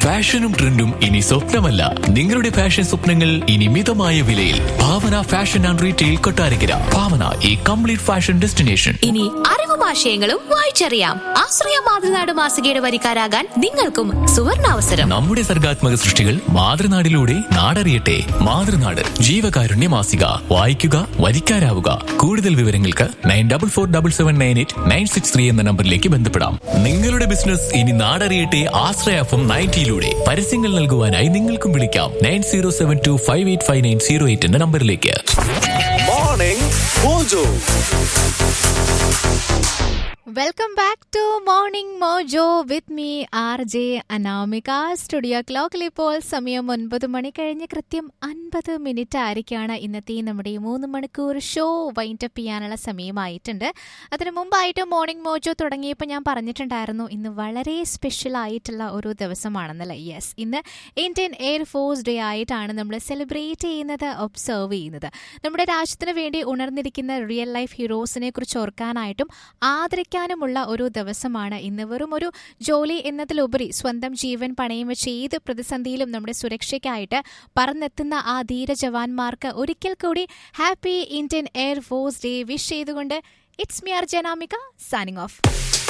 ഫാഷനും ട്രെൻഡും ഇനി സ്വപ്നമല്ല നിങ്ങളുടെ ഫാഷൻ സ്വപ്നങ്ങൾ ഇനി മിതമായ വിലയിൽ Bhavana fashion and retail Kottarakkara Bhavana ഈ കംപ്ലീറ്റ് ഫാഷൻ ഡെസ്റ്റിനേഷൻ ഇനി അറിവും ആശയങ്ങളും വായിച്ചറിയാം ആശ്രയ മാതൃനാട് മാസികയുടെ വരിക്കാരാകാൻ നിങ്ങൾക്കും സുവർണാവസരം നമ്മുടെ സർഗാത്മക സൃഷ്ടികൾ മാതൃനാടിലൂടെ നാടറിയട്ടെ മാതൃനാട് ജീവകാരുണ്യ മാസിക വായിക്കുക വരിക്കാരാവുക കൂടുതൽ വിവരങ്ങൾക്ക് nine double four double seven nine eight nine six three എന്ന നമ്പറിലേക്ക് ബന്ധപ്പെടാം നിങ്ങളുടെ ബിസിനസ് ഇനി നാടറിയട്ടെ ആശ്രയ എഫ് എം നയൻറ്റിയിലൂടെ പരസ്യങ്ങൾ നൽകുവാനായി നിങ്ങൾക്കും വിളിക്കാം nine zero seven two five eight five nine zero eight എന്ന നമ്പറിലേക്ക് morning mojo welcome back to morning mojo with me R J Anamika studio ക്ലോക്കിൽ ഇപ്പോൾ സമയം ഒൻപത് മണി കഴിഞ്ഞ് കൃത്യം അൻപത് മിനിറ്റ് ആയിരിക്കാണ് ഇന്നത്തെ നമ്മുടെ ഈ മൂന്ന് മണിക്കൂർ ഷോ വൈൻഡപ്പ് ചെയ്യാനുള്ള സമയമായിട്ടുണ്ട് അതിന് മുമ്പായിട്ട് മോർണിംഗ് മോജോ തുടങ്ങിയപ്പോൾ ഞാൻ പറഞ്ഞിട്ടുണ്ടായിരുന്നു ഇന്ന് വളരെ സ്പെഷ്യൽ ആയിട്ടുള്ള ഒരു ദിവസമാണെന്നല്ലേ യെസ് ഇന്ന് ഇന്ത്യൻ എയർഫോഴ്സ് ഡേ ആയിട്ടാണ് നമ്മൾ സെലിബ്രേറ്റ് ചെയ്യുന്നത് ഒബ്സർവ് ചെയ്യുന്നത് നമ്മുടെ രാജ്യത്തിന് വേണ്ടി ഉണർന്നിരിക്കുന്ന റിയൽ ലൈഫ് ഹീറോസിനെ കുറിച്ച് ഓർക്കാനായിട്ടും ആദരിക്കാനുമുള്ള ഒരു ദിവസമാണ് ഇന്ന് വെറും ഒരു ജോലി എന്നതിലുപരി സ്വന്തം ജീവൻ പണയം വെച്ച് ഏത് പ്രതിസന്ധിയിലും നമ്മുടെ സുരക്ഷയ്ക്കായിട്ട് പറന്നെത്തുന്ന ആ ധീര ജവാന്മാർക്ക് ഒരിക്കൽ കൂടി happy Indian air force day wish ചെയ്തുകൊണ്ട് it's me R Janamika signing of